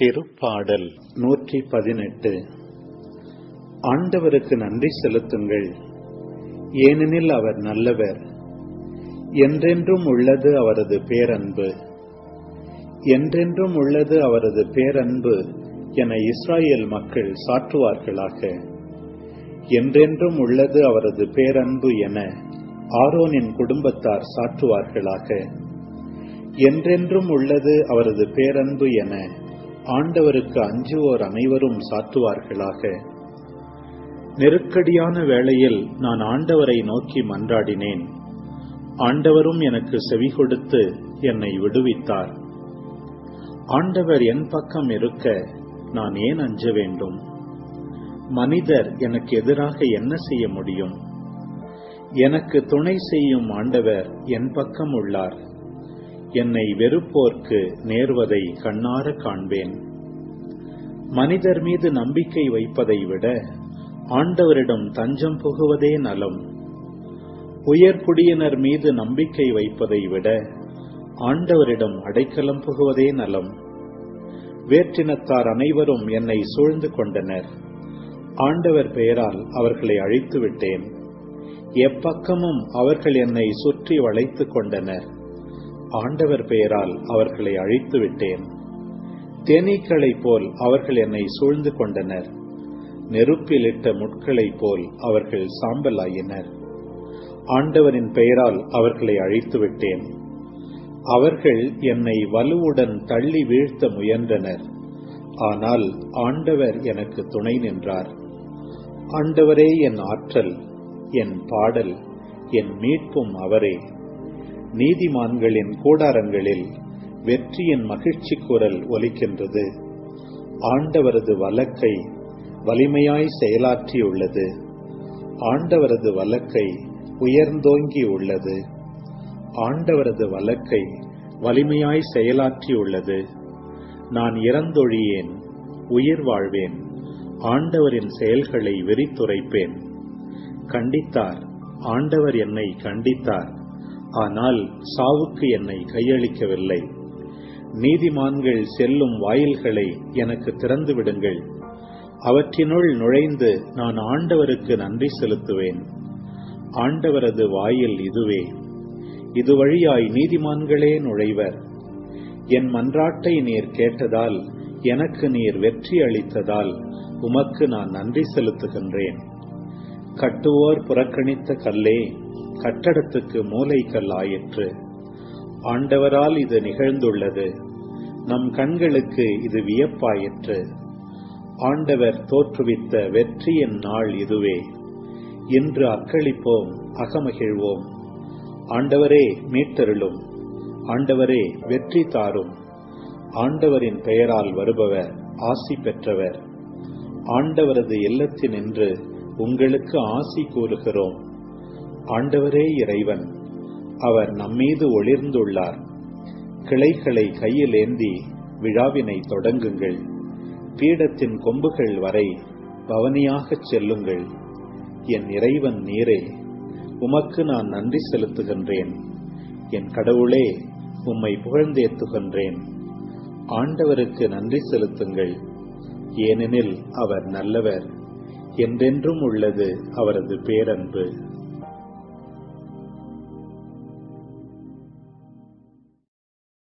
திருப்பாடல் நூற்றி பதினெட்டு ஆண்டவருக்கு நன்றி செலுத்துங்கள் ஏனெனில் அவர் நல்லவர் என்றென்றும் உள்ளது அவரது பேரன்பு என்றென்றும் உள்ளது அவரது பேரன்பு என இஸ்ராயேல் மக்கள் சாற்றுவார்களாக என்றென்றும் உள்ளது அவரது பேரன்பு என ஆரோனின் குடும்பத்தார் சாற்றுவார்களாக என்றென்றும் உள்ளது அவரது பேரன்பு என ஆண்டவருக்கு அஞ்சுவோர் அனைவரும் சாற்றுவார்களாக நெருக்கடியான வேளையில் நான் ஆண்டவரை நோக்கி மன்றாடினேன் ஆண்டவரும் எனக்கு செவி கொடுத்து என்னை விடுவித்தார் ஆண்டவர் என் பக்கம் இருக்க நான் ஏன் அஞ்ச வேண்டும் மனிதர் எனக்கு எதிராக என்ன செய்ய முடியும் எனக்கு துணை செய்யும் ஆண்டவர் என் பக்கம் உள்ளார் என்னை வெறுப்போர்க்கு நேர்வதை கண்ணார காண்பேன் மனிதர் மீது நம்பிக்கை வைப்பதை விட ஆண்டவரிடம் தஞ்சம் புகுவதே நலம் உயர்குடியினர் மீது நம்பிக்கை வைப்பதை விட ஆண்டவரிடம் அடைக்கலம் புகுவதே நலம் வேற்றினத்தார் அனைவரும் என்னை சூழ்ந்து கொண்டனர் ஆண்டவர் பெயரால் அவர்களை அழைத்து விட்டேன் எப்பக்கமும் அவர்கள் என்னை சுற்றி வளைத்துக் கொண்டனர் ஆண்டவர் பெயரால் அவர்களை அழித்து விட்டேன் தேனீக்களைப் போல் அவர்கள் என்னை சூழ்ந்து கொண்டனர் நெருப்பிலிட்ட முட்களைப் போல் அவர்கள் சாம்பலாயினர் ஆண்டவரின் பெயரால் அவர்களை அழித்து விட்டேன் அவர்கள் என்னை வலுவுடன் தள்ளி வீழ்த்த முயன்றனர் ஆனால் ஆண்டவர் எனக்கு துணை நின்றார் ஆண்டவரே என் ஆற்றல் என் பாடல் என் மீட்பும் அவரே நீதிமான்களின் கூடாரங்களில் வெற்றியின் மகிழ்ச்சி குரல் ஒலிக்கின்றது ஆண்டவரது வலக்கை வலிமையாய் செயலாற்றியுள்ளது ஆண்டவரது வலக்கை உயர்ந்தோங்கி உள்ளது ஆண்டவரது வலக்கை வலிமையாய் செயலாற்றியுள்ளது நான் இறந்தொழியேன் உயிர் வாழ்வேன் ஆண்டவரின் செயல்களை வெறித்துரைப்பேன் கண்டித்தார் ஆண்டவர் என்னை கண்டித்தார் ஆனால் சாவுக்கு என்னை கையளிக்கவில்லை நீதிமான்கள் செல்லும் வாயில்களை எனக்கு திறந்து விடுங்கள் அவற்றினுள் நுழைந்து நான் ஆண்டவருக்கு நன்றி செலுத்துவேன் ஆண்டவரது வாயில் இதுவே இது வழியாய் நீதிமான்களே நுழைவர் என் மன்றாட்டை நீர் கேட்டதால் எனக்கு நீர் வெற்றி அளித்ததால் உமக்கு நான் நன்றி செலுத்துகின்றேன் கட்டுவோர் புறக்கணித்த கல்லே கட்டடத்துக்கு மூளைக்கல் ஆயிற்று ஆண்டவரால் இது நிகழ்ந்துள்ளது நம் கண்களுக்கு இது வியப்பாயிற்று ஆண்டவர் தோற்றுவித்த வெற்றியின் நாள் இதுவே இன்று அக்களிப்போம் அகமகிழ்வோம் ஆண்டவரே மீட்டருளும் ஆண்டவரே வெற்றி தாரும் ஆண்டவரின் பெயரால் வருபவர் ஆசி பெற்றவர் ஆண்டவரது இல்லத்தினின்று உங்களுக்கு ஆசி கூறுகிறோம் ஆண்டவரே இறைவன் அவர் நம்மீது ஒளிர்ந்துள்ளார் கிளைகளை கையில் ஏந்தி விழாவினை தொடங்குங்கள் பீடத்தின் கொம்புகள் வரை பவனியாகச் செல்லுங்கள் என் இறைவன் நீரே உமக்கு நான் நன்றி செலுத்துகின்றேன் என் கடவுளே உம்மை புகழ்ந்தேத்துகின்றேன் ஆண்டவருக்கு நன்றி செலுத்துங்கள் ஏனெனில் அவர் நல்லவர் என்றென்றும் உள்ளது அவரது பேரன்பு